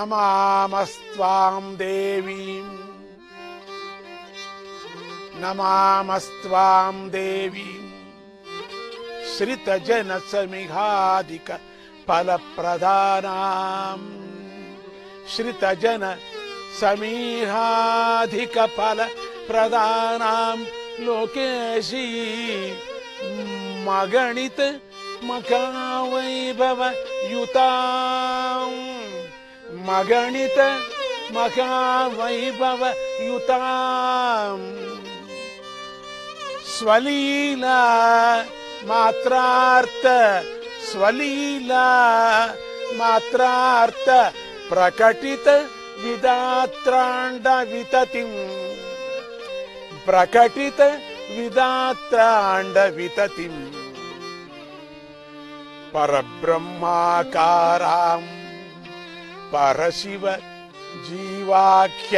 నమామస్త్వాం దేవీం నమామస్త్వాం దేవీం శ్రితజన సమిఘాధిక ఫలప్రదానాం శ్రితజన సమీహాధిక ఫల ప్రదానాం లోకేశీ మగణిత మఖావైభవ యుతాం మగణిత మఖావైభవ యుతాం స్వలీలా మాత్రార్థ స్వలీలా మాత్రార్థ ప్రకటిత విదాత్రాండ వితతిం ప్రకటిత విదాత్రాండ వితతిం పరబ్రహ్మాకారాం పరశివ జీవాఖ్య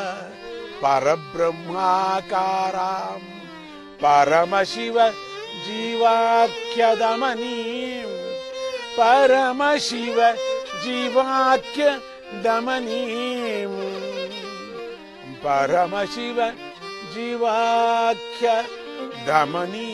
పరబ్రహ్మాకారాం పరమశివ జీవాఖ్యదమనీ పరమశివ జీవాఖ్య దమనీ పరమశివ జీవాఖ్య దమనీ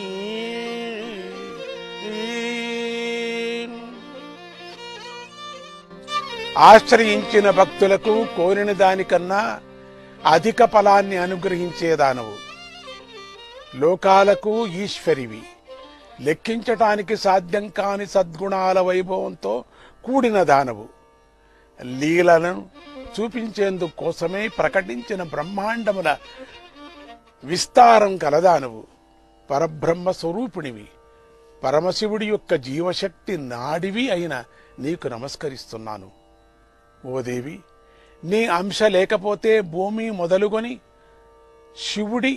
ఆశ్రయించిన భక్తులకు కోరిన దానికన్నా అధిక ఫలాన్ని అనుగ్రహించేదానవు లోకాలకు ఈశ్వరివి లెక్కించటానికి సాధ్యం కాని సద్గుణాల వైభవంతో కూడిన దానవు లీలను చూపించేందుకు కోసమే ప్రకటించిన బ్రహ్మాండముల విస్తారం కలదానవు పరబ్రహ్మ స్వరూపిణివి పరమశివుడి యొక్క జీవశక్తి నాడివి అయిన నీకు నమస్కరిస్తున్నాను ఓ దేవి నీ అంశ లేకపోతే భూమి మొదలుకొని శివుడి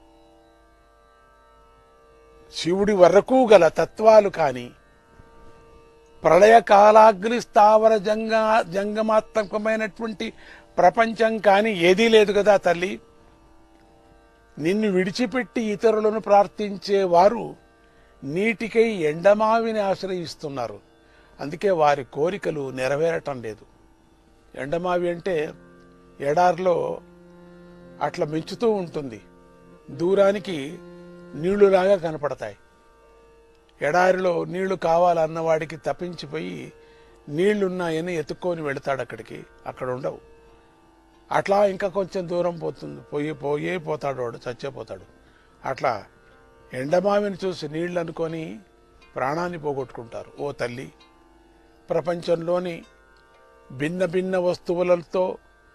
శివుడి వరకు గల తత్వాలు కాని ప్రళయకాలాగ్ని స్థావర జంగ జంగమాత్మకమైనటువంటి ప్రపంచం కాని ఏదీ లేదు కదా తల్లి నిన్ను విడిచిపెట్టి ఇతరులను ప్రార్థించే వారు నీటికై ఎండమావిని ఆశ్రయిస్తున్నారు అందుకే వారి కోరికలు నెరవేరటం లేదు ఎండమావి అంటే ఎడారిలో అట్లా మించుతూ ఉంటుంది దూరానికి నీళ్లులాగా కనపడతాయి ఎడారిలో నీళ్లు కావాలన్న వాడికి తప్పించిపోయి నీళ్లున్నాయని ఎత్తుక్కొని వెళతాడు అక్కడికి అక్కడ ఉండవు అట్లా ఇంకా కొంచెం దూరం పోతుంది పోయి పోయే పోతాడు వాడు చచ్చేపోతాడు అట్లా ఎండమావిని చూసి నీళ్ళు అనుకొని ప్రాణాన్ని పోగొట్టుకుంటారు ఓ తల్లి ప్రపంచంలోని భిన్న భిన్న వస్తువులతో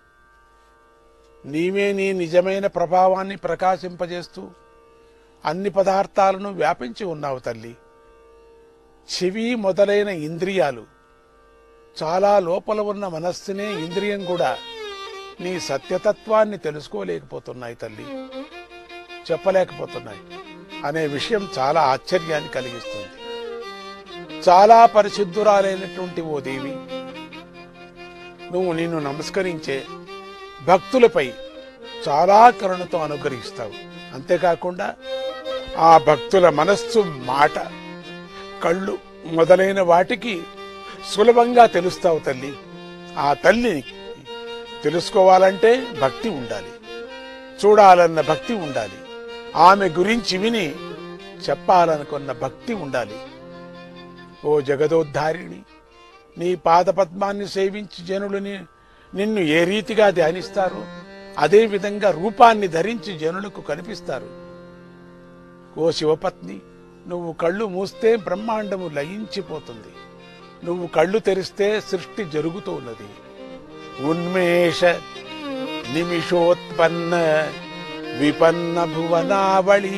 నీవే నీ నిజమైన ప్రభావాన్ని ప్రకాశింపజేస్తూ అన్ని పదార్థాలను వ్యాపించి ఉన్నావు తల్లి చెవి మొదలైన ఇంద్రియాలు చాలా లోపల ఉన్న మనస్సునే ఇంద్రియం కూడా నీ సత్యతత్వాన్ని తెలుసుకోలేకపోతున్నాయి తల్లి చెప్పలేకపోతున్నాయి అనే విషయం చాలా ఆశ్చర్యాన్ని కలిగిస్తుంది చాలా పరిశుద్ధురాలైనటువంటి ఓ దేవి నువ్వు నిన్ను నమస్కరించే భక్తులపై చాలా కరుణతో అనుగ్రహిస్తావు అంతేకాకుండా ఆ భక్తుల మనస్సు మాట కళ్ళు మొదలైన వాటికి సులభంగా తెలుస్తావు తల్లి ఆ తల్లిని తెలుసుకోవాలంటే భక్తి ఉండాలి చూడాలన్న భక్తి ఉండాలి ఆమె గురించి విని చెప్పాలనుకున్న భక్తి ఉండాలి ఓ జగదోద్ధారిణి నీ పాదపద్మాన్ని సేవించి జనులని నిన్ను ఏ రీతిగా ధ్యానిస్తారు అదే విధంగా రూపాన్ని ధరించి జనులకు కనిపిస్తారు ఓ శివపత్ని నువ్వు కళ్ళు మూస్తే బ్రహ్మాండము లయించిపోతుంది నువ్వు కళ్ళు తెరిస్తే సృష్టి జరుగుతూ ఉన్నది ఉన్మేష నిమిషోత్పన్న విపన్న భువనావళి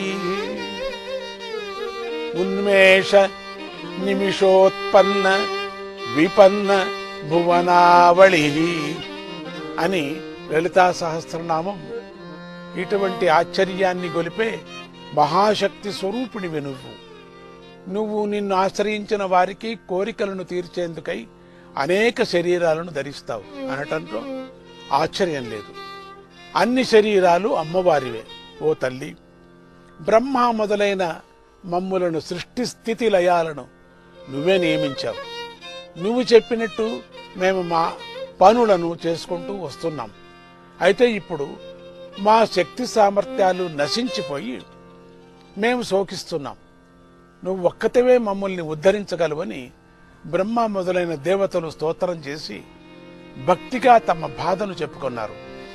ఉన్మేష నిమిషోత్పన్న విపన్న భువనావళి అని లలితా సహస్రనామం ఇటువంటి ఆశ్చర్యాన్ని గొలిపే మహాశక్తి స్వరూపిణివి నువ్వు నువ్వు నిన్ను ఆశ్రయించిన వారికి కోరికలను తీర్చేందుకై అనేక శరీరాలను ధరిస్తావు అనటంలో ఆశ్చర్యం లేదు అన్ని శరీరాలు అమ్మవారివే ఓ తల్లి బ్రహ్మ మొదలైన మమ్ములను సృష్టి స్థితి లయాలను నువ్వే నియమించావు నువ్వు చెప్పినట్టు మేము మా పనులను చేసుకుంటూ వస్తున్నాం అయితే ఇప్పుడు మా శక్తి సామర్థ్యాలు నశించిపోయి మేము శోకిస్తున్నాం నువ్వు ఒక్కతవే మమ్మల్ని ఉద్ధరించగలవని బ్రహ్మ మొదలైన దేవతలు స్తోత్రం చేసి భక్తిగా తమ బాధను చెప్పుకున్నారు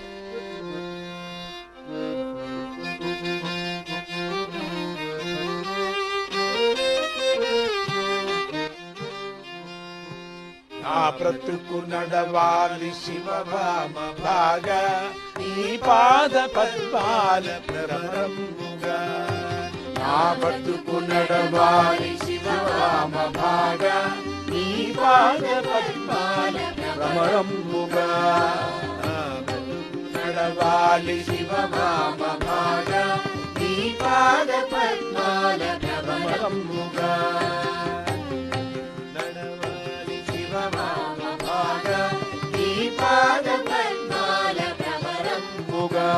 నా బ్రతుకు నడవాలి శివభామ భాగ నీ పాద పద్మాల భ్రమరముగా నా బ్రతుకు నడవాలి శివభామ భాగ నీ పాద పద్మాల భ్రమరముగా నా బ్రతుకు నడవాలి శివభామ భాగ నీ పాద పద్మాల భ్రమరముగా నడవాలి శివభామ భాగ నీ పాద పద్మాల భ్రమరముగా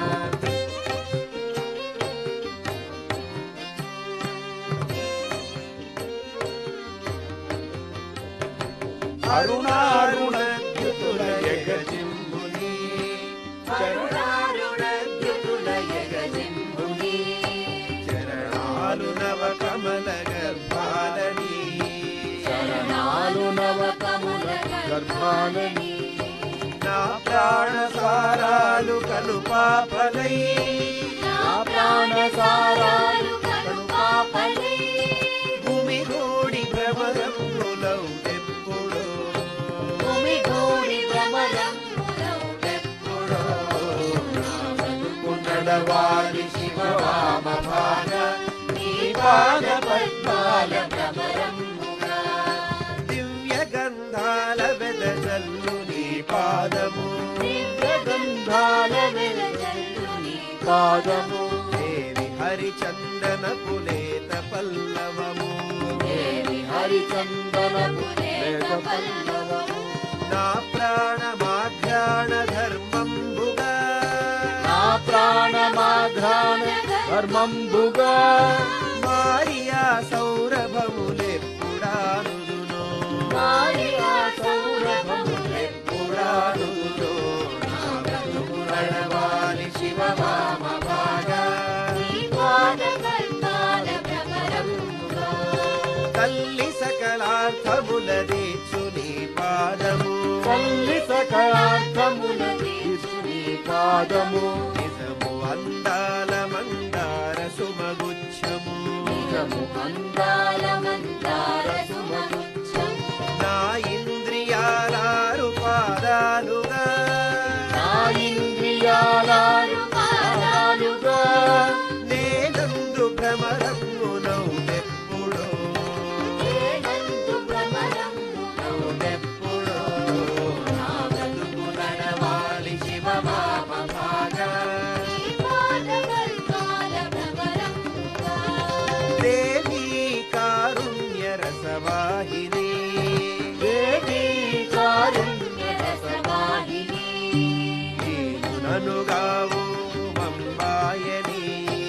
అరుణారుణ ద్యుతుల యగజింబుని చరణారుణ ద్యుతుల యగజింబుని చరణాలు నవ కమల గర్భాలని శరణాలు నవకముల గర్భాలని నా ప్రాణ సారాలు కలుపాపలై నా ప్రాణ సారాలు కనుపాపలై భూమి గూడి భ్రమరములౌ ఎప్పుడో భూమి గూడి భ్రమరములెప్పుడో నా బ్రతుకు నడవాలి శివవామ భాగ నీ పాద పద్మాల భ్రమరముగా దివ్య గంధాల వెదజల్లు నీ పాదము దివ్య గంధాల వెలజల్లు నీ పాదము దేవి హరిచందన పులేత పల్లవము దేవి హరిచందనపు లేత పల్లవము నా ప్రాణమాఘ్రాణ ధర్మంబుగా నా ప్రాణమాఘ్రాణ ధర్మంబుగా మారియా సౌరభములెప్పుడానుదునో మారియా సౌరభములెప్పుడానుదునో నా బ్రతుకు నడవాలి శివవామ భాగ నీ పాద పద్మాల భ్రమరముగా తల్లి సకలార్థముల దీచు నీ పాదము తల్లి సకార్థముల తీసు నీ పాదము నిజము అందాల మందార సుమగుచ్చము నిజము అందాల మందార సుమగుచ్చము నా ఇంద్రియాలారు పాదాలుగా నా ఇంద్రియాలారు పాదాలుగా నేనందు భ్రమరమునౌదెప్పుడో ఏనందు భ్రమరమునౌదెప్పుడో నా బ్రతుకు నడవాలి శివమామ భాగ నీ పాదపద్మాల భ్రమరముగా దేవి కారుణ్య రసవాహిని దేవీ కారుణ్య రసవాహిని ననుగావు మంబాయని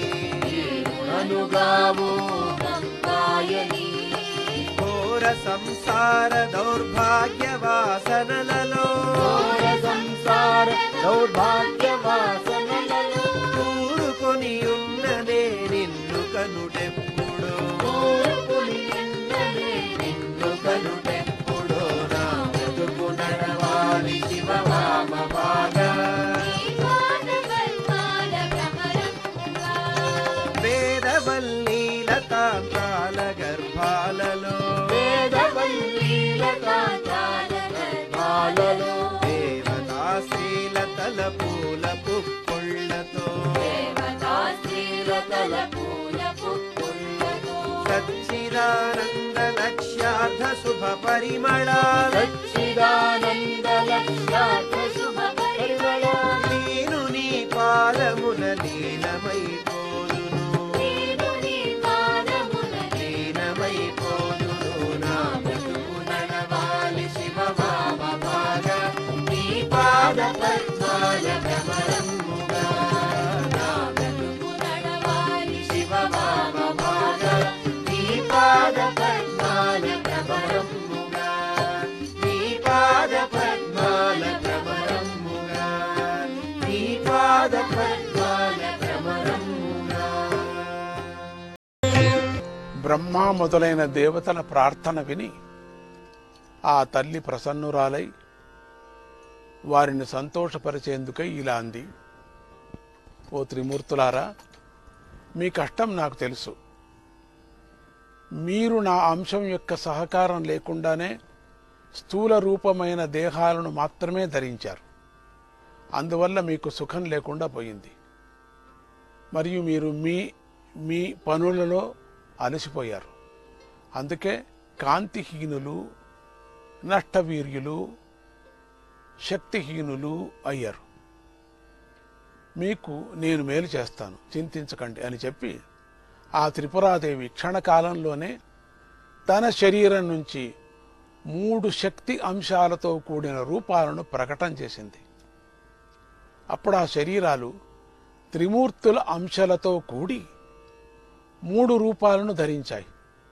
అనుగావు గంగాయని ఘోర సంసార దౌర్భాగ్య వాసనలలో ఘోర సంసార దౌర్భాగ్య వాసనలలో కూరుకొని ఉన్నదే నిన్ను కనుటెప్పుడో కోరుకుని నిన్ననే నిన్ను కనుటెప్పుడో నా బ్రతుకు నడవాలి శివవామ భాగ నీ పాదపద్మాల భ్రమరముగా వేదవల్లీల తాంత్రాల గర్భాలలో వేదవల్లీల కాంతాల గర్భాలలో దేవతా స్త్రీల తలపూల పుప్పొళ్ళతో దేవతా స్త్రీల తల పూల పుట్టులతో సచ్చిదానంద లక్ష్యార్థ శుభ పరిమళాల సచ్చిదానంద లక్ష్యార్థ శుభ పరిమళాలు నేను నీ పాదమున లీనమైపోదును నేను నీ పాదముల లీనమైపోదును నా బ్రతుకు నడవాలి శివవామ భాగ నీ పాద పద్మాల భ్రమరముగా నా బ్రతుకు నడవాలి శివవామ భాగ నీ పాద పద్మాల భ్రమరముగా నీ పాద పద్మాల బ్రహ్మ మొదలైన దేవతల ప్రార్థన విని ఆ తల్లి ప్రసన్నురాలై వారిని సంతోషపరిచేందుకై ఇలా అంది ఓ త్రిమూర్తులారా మీ కష్టం నాకు తెలుసు మీరు నా అంశం యొక్క సహకారం లేకుండానే స్థూల రూపమైన దేహాలను మాత్రమే ధరించారు అందువల్ల మీకు సుఖం లేకుండా పోయింది మరియు మీరు మీ మీ పనులలో అలసిపోయారు అందుకే కాంతిహీనులు నష్టవీర్యులు శక్తిహీనులు అయ్యారు మీకు నేను మేలు చేస్తాను చింతించకండి అని చెప్పి ఆ త్రిపురాదేవి క్షణకాలంలోనే తన శరీరం నుంచి మూడు శక్తి అంశాలతో కూడిన రూపాలను ప్రకటన చేసింది అప్పుడు ఆ శరీరాలు త్రిమూర్తుల అంశాలతో కూడి మూడు రూపాలను ధరించాయి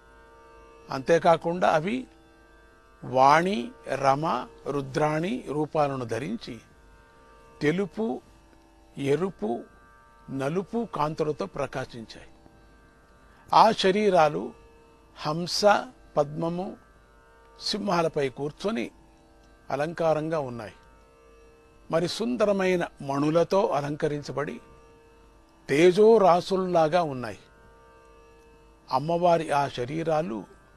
అంతేకాకుండా అవి వాణి రమ రుద్రాణి రూపాలను ధరించి తెలుపు ఎరుపు నలుపు కాంతులతో ప్రకాశించాయి ఆ శరీరాలు హంస పద్మము సింహాలపై కూర్చొని అలంకారంగా ఉన్నాయి మరి సుందరమైన మణులతో అలంకరించబడి తేజో రాసుల్లాగా ఉన్నాయి అమ్మవారి ఆ శరీరాలు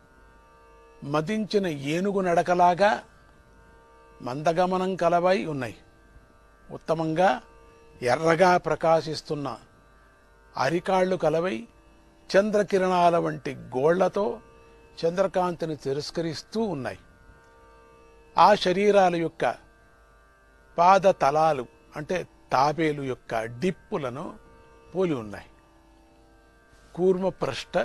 మదించిన ఏనుగు నడకలాగా మందగమనం కలవై ఉన్నాయి ఉత్తమంగా ఎర్రగా ప్రకాశిస్తున్న అరికాళ్లు కలవై చంద్రకిరణాల వంటి గోళ్లతో చంద్రకాంతిని తిరస్కరిస్తూ ఉన్నాయి ఆ శరీరాల యొక్క పాద తలాలు అంటే తాబేలు యొక్క డిప్పులను పోలి ఉన్నాయి కూర్మపృష్ఠ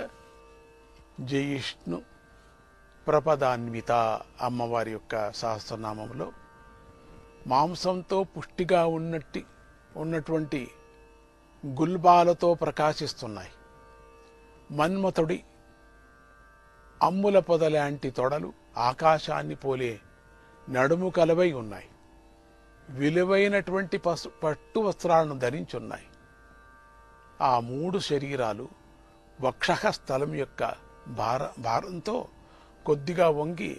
జయిష్ణు ప్రపదాన్విత అమ్మవారి యొక్క సహస్రనామంలో మాంసంతో పుష్టిగా ఉన్నట్టి ఉన్నటువంటి గుల్బాలతో ప్రకాశిస్తున్నాయి మన్మథుడి అమ్ముల పొదలాంటి తొడలు ఆకాశాన్ని పోలే నడుము కలవై ఉన్నాయి విలువైనటువంటి పసు పట్టు వస్త్రాలను ధరించున్నాయి ఆ మూడు శరీరాలు వక్షః స్థలం యొక్క భార భారంతో కొద్దిగా వంగి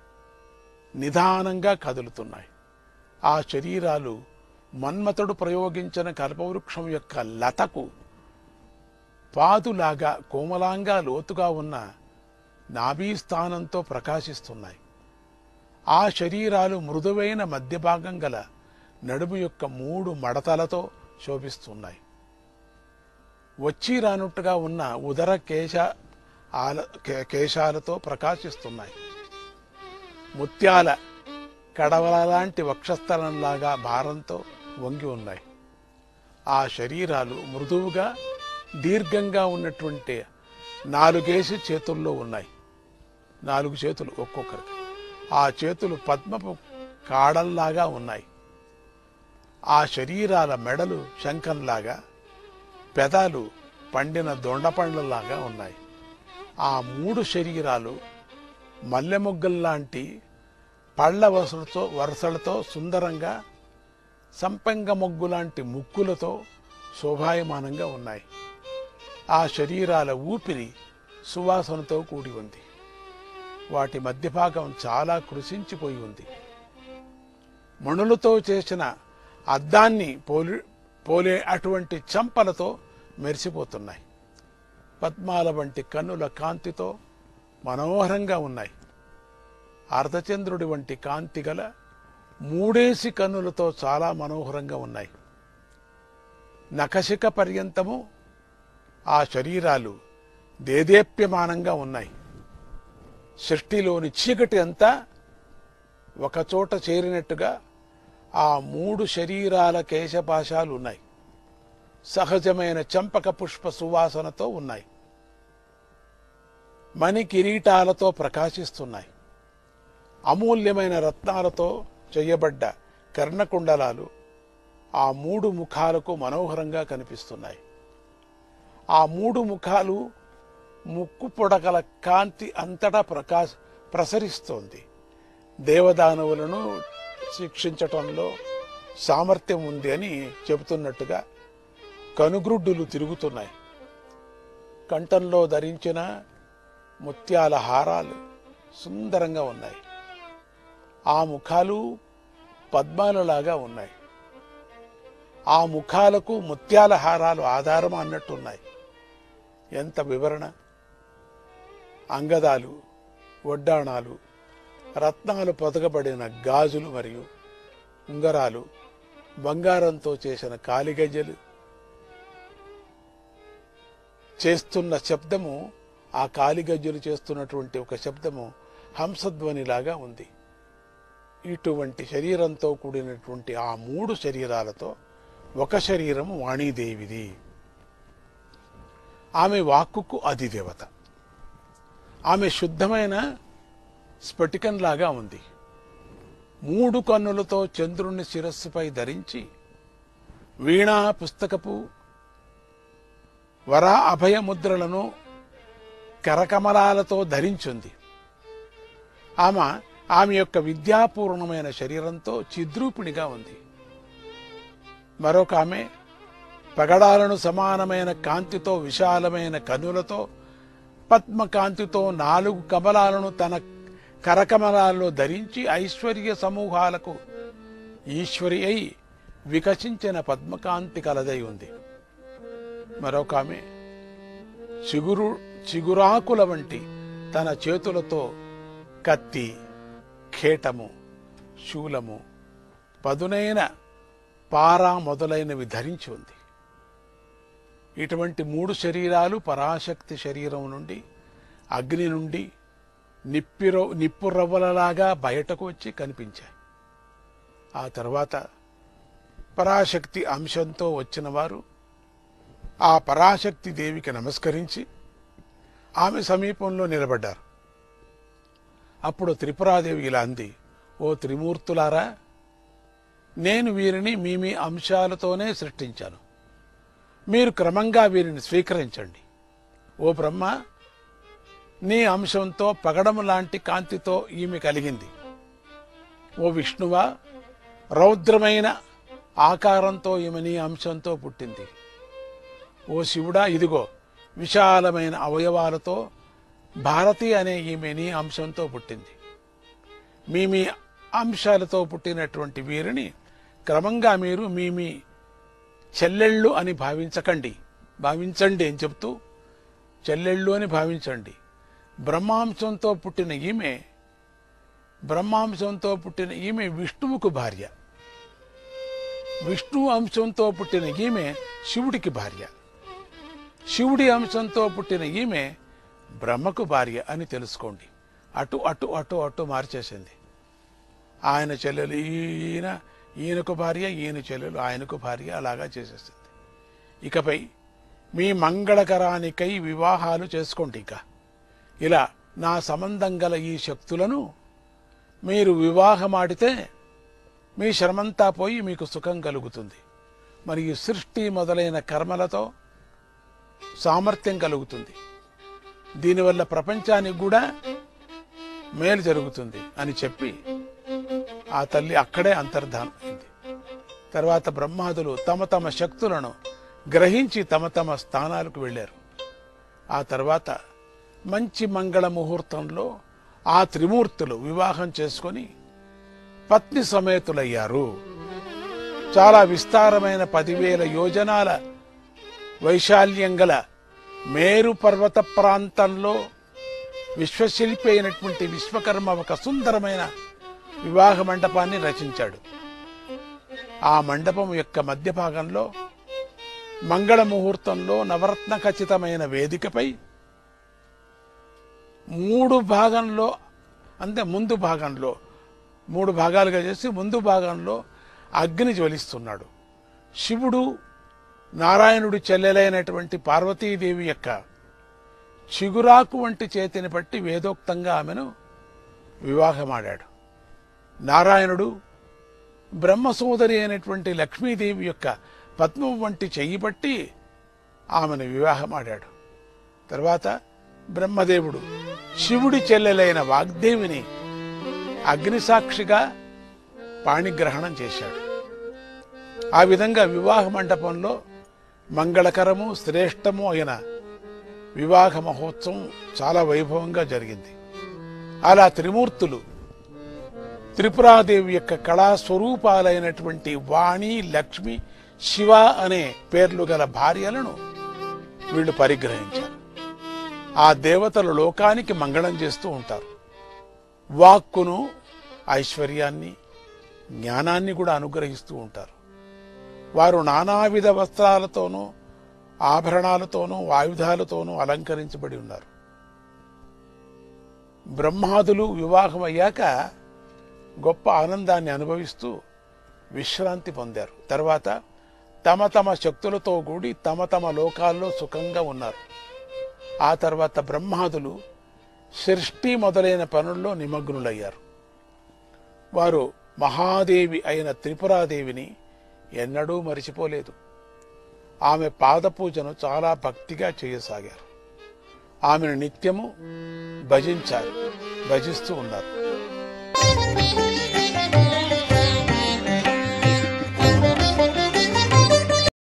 నిదానంగా కదులుతున్నాయి ఆ శరీరాలు మన్మథుడు ప్రయోగించిన కల్పవృక్షం యొక్క లతకు పాదులాగా కోమలాంగా లోతుగా ఉన్న నాభీస్థానంతో ప్రకాశిస్తున్నాయి ఆ శరీరాలు మృదువైన మధ్య భాగం గల నడుము యొక్క మూడు మడతలతో శోభిస్తున్నాయి వచ్చి రానుట్టుగా ఉన్న ఉదర కేశ ఆల కే- కేశాలతో ప్రకాశిస్తున్నాయి ముత్యాల కడవల లాంటి వక్షస్థలంలాగా భారంతో వంగి ఉన్నాయి ఆ శరీరాలు మృదువుగా దీర్ఘంగా ఉన్నటువంటి నాలుగేసి చేతుల్లో ఉన్నాయి నాలుగు చేతులు ఒక్కొక్కరికి ఆ చేతులు పద్మపు కాడల్లాగా ఉన్నాయి ఆ శరీరాల మెడలు శంఖంలాగా పెదాలు పండిన దొండపండ్లలాగా ఉన్నాయి ఆ మూడు శరీరాలు మల్లె మొగ్గల్లాంటి పళ్ళ వరుసలతో వరుసలతో సుందరంగా సంపెంగ మొగ్గు లాంటి ముక్కులతో శోభాయమానంగా ఉన్నాయి ఆ శరీరాల ఊపిరి సువాసనతో కూడి ఉంది వాటి మధ్య భాగం చాలా కృషించిపోయి ఉంది మణులతో చేసిన అద్దాన్ని పోలి పోలే అటువంటి చంపలతో మెరిసిపోతున్నాయి పద్మాల వంటి కన్నుల కాంతితో మనోహరంగా ఉన్నాయి అర్ధచంద్రుడి వంటి కాంతి గల మూడేసి కన్నులతో చాలా మనోహరంగా ఉన్నాయి నఖశిక పర్యంతము ఆ శరీరాలు దేదేప్యమానంగా ఉన్నాయి సృష్టిలోని చీకటి అంతా ఒకచోట చేరినట్టుగా ఆ మూడు శరీరాల కేశపాశాలు ఉన్నాయి సహజమైన చంపక పుష్ప సువాసనతో ఉన్నాయి మణి కిరీటాలతో ప్రకాశిస్తున్నాయి అమూల్యమైన రత్నాలతో చేయబడ్డ కర్ణకుండలాలు ఆ మూడు ముఖాలకు మనోహరంగా కనిపిస్తున్నాయి ఆ మూడు ముఖాలు ముక్కు పొడగల కాంతి అంతటా ప్రకాశ ప్రసరిస్తోంది దేవదానవులను శిక్షించటంలో సామర్థ్యం ఉంది అని చెబుతున్నట్టుగా కనుగ్రుడ్డులు తిరుగుతున్నాయి కంఠంలో ధరించిన ముత్యాల హారాలు సుందరంగా ఉన్నాయి ఆ ముఖాలు పద్మాలలాగా ఉన్నాయి ఆ ముఖాలకు ముత్యాల హారాలు ఆధారం అన్నట్టున్నాయి ఎంత వివరణ అంగదాలు వడ్డాణాలు రత్నాలు పొదగబడిన గాజులు మరియు ఉంగరాలు బంగారంతో చేసిన కాలిగజ్జలు చేస్తున్న శబ్దము ఆ కాలిగజ్జలు చేస్తున్నటువంటి ఒక శబ్దము హంసధ్వనిలాగా ఉంది ఇటువంటి శరీరంతో కూడినటువంటి ఆ మూడు శరీరాలతో ఒక శరీరం వాణీదేవిది ఆమె వాక్కుకు అధిదేవత ఆమె శుద్ధమైన స్ఫటికంలాగా ఉంది మూడు కన్నులతో చంద్రుణ్ణి శిరస్సుపై ధరించి వీణా పుస్తకపు వర అభయ ముద్రలను కరకమలాలతో ధరించుంది ఆమె ఆమె యొక్క విద్యాపూర్ణమైన శరీరంతో చిద్రూపిణిగా ఉంది మరొక ఆమె పగడాలను సమానమైన కాంతితో విశాలమైన కనులతో పద్మకాంతితో నాలుగు కమలాలను తన కరకమలాల్లో ధరించి ఐశ్వర్య సమూహాలకు ఈశ్వరి అయి వికసించిన పద్మకాంతి కలదై ఉంది మరొక ఆమె చిగురు చిగురాకుల వంటి తన చేతులతో కత్తి ఖేటము శూలము పదునైన పార మొదలైనవి ధరించి ఉంది ఇటువంటి మూడు శరీరాలు పరాశక్తి శరీరం నుండి అగ్ని నుండి నిప్పిరో నిప్పు రవ్వలలాగా బయటకు వచ్చి కనిపించాయి ఆ తర్వాత పరాశక్తి అంశంతో వచ్చిన వారు ఆ పరాశక్తి దేవికి నమస్కరించి ఆమె సమీపంలో నిలబడ్డారు అప్పుడు త్రిపురాదేవి ఇలా అంది ఓ త్రిమూర్తులారా నేను వీరిని మీ మీ అంశాలతోనే సృష్టించాను మీరు క్రమంగా వీరిని స్వీకరించండి ఓ బ్రహ్మ నీ అంశంతో పగడము లాంటి కాంతితో ఈమె కలిగింది ఓ విష్ణువా రౌద్రమైన ఆకారంతో ఈమె నీ అంశంతో పుట్టింది ఓ శివుడా ఇదిగో విశాలమైన అవయవాలతో భారతి అనే ఈమె నీ అంశంతో పుట్టింది మీ మీ అంశాలతో పుట్టినటువంటి వీరిని క్రమంగా మీరు మీ మీ చెల్లెళ్ళు అని భావించకండి భావించండి అని చెప్తూ చెల్లెళ్ళు అని భావించండి బ్రహ్మాంశంతో పుట్టిన ఈమె బ్రహ్మాంశంతో పుట్టిన ఈమె విష్ణువుకు భార్య విష్ణు అంశంతో పుట్టిన ఈమె శివుడికి భార్య శివుడి అంశంతో పుట్టిన ఈమె బ్రహ్మకు భార్య అని తెలుసుకోండి అటు అటు అటు అటు మార్చేసింది ఆయన చెల్లెలు ఈయన ఈయనకు భార్య ఈయన చెల్లెలు ఆయనకు భార్య అలాగా చేసేసింది ఇకపై మీ మంగళకరానికై వివాహాలు చేసుకోండి ఇక ఇలా నా సంబంధం గల ఈ శక్తులను మీరు వివాహమాడితే మీ శ్రమంతా పోయి మీకు సుఖం కలుగుతుంది మరి ఈ సృష్టి మొదలైన కర్మలతో సామర్థ్యం కలుగుతుంది దీనివల్ల ప్రపంచానికి కూడా మేలు జరుగుతుంది అని చెప్పి ఆ తల్లి అక్కడే అంతర్ధానం అయింది తర్వాత బ్రహ్మాదులు తమ తమ శక్తులను గ్రహించి తమ తమ స్థానాలకు వెళ్ళారు ఆ తర్వాత మంచి మంగళ ముహూర్తంలో ఆ త్రిమూర్తులు వివాహం చేసుకొని పత్ని సమేతులయ్యారు చాలా విస్తారమైన పదివేల యోజనాల వైశాల్యం గల మేరు పర్వత ప్రాంతంలో విశ్వశిల్పి అయినటువంటి విశ్వకర్మ ఒక సుందరమైన వివాహ మండపాన్ని రచించాడు ఆ మండపం యొక్క మధ్య భాగంలో మంగళ ముహూర్తంలో నవరత్న ఖచ్చితమైన వేదికపై మూడు భాగంలో అంటే ముందు భాగంలో మూడు భాగాలుగా చేసి ముందు భాగంలో అగ్ని జ్వలిస్తున్నాడు శివుడు నారాయణుడి చెల్లెలైనటువంటి పార్వతీదేవి యొక్క చిగురాకు వంటి చేతిని పట్టి వేదోక్తంగా ఆమెను వివాహమాడాడు నారాయణుడు బ్రహ్మ సోదరి అయినటువంటి లక్ష్మీదేవి యొక్క పద్మం వంటి చెయ్యి పట్టి ఆమెను వివాహమాడాడు తర్వాత బ్రహ్మదేవుడు శివుడి చెల్లెలైన వాగ్దేవిని అగ్నిసాక్షిగా పాణిగ్రహణం చేశాడు ఆ విధంగా వివాహ మండపంలో మంగళకరము శ్రేష్టము అయిన వివాహ మహోత్సవం చాలా వైభవంగా జరిగింది అలా త్రిమూర్తులు త్రిపురాదేవి యొక్క కళా స్వరూపాలైనటువంటి వాణి లక్ష్మి శివ అనే పేర్లు గల భార్యలను వీళ్ళు పరిగ్రహించారు ఆ దేవతలు లోకానికి మంగళం చేస్తూ ఉంటారు వాక్కును ఐశ్వర్యాన్ని జ్ఞానాన్ని కూడా అనుగ్రహిస్తూ ఉంటారు వారు నానావిధ వస్త్రాలతోనూ ఆభరణాలతోనూ ఆయుధాలతోనూ అలంకరించబడి ఉన్నారు బ్రహ్మాదులు వివాహం అయ్యాక గొప్ప ఆనందాన్ని అనుభవిస్తూ విశ్రాంతి పొందారు తర్వాత తమ తమ శక్తులతో కూడి తమ తమ లోకాల్లో సుఖంగా ఉన్నారు ఆ తర్వాత బ్రహ్మాదులు సృష్టి మొదలైన పనుల్లో నిమగ్నులయ్యారు వారు మహాదేవి అయిన త్రిపురాదేవిని ఎన్నడూ మరిచిపోలేదు ఆమె పాదపూజను చాలా భక్తిగా చేయసాగారు ఆమెను నిత్యము భజించారు భజిస్తూ ఉన్నారు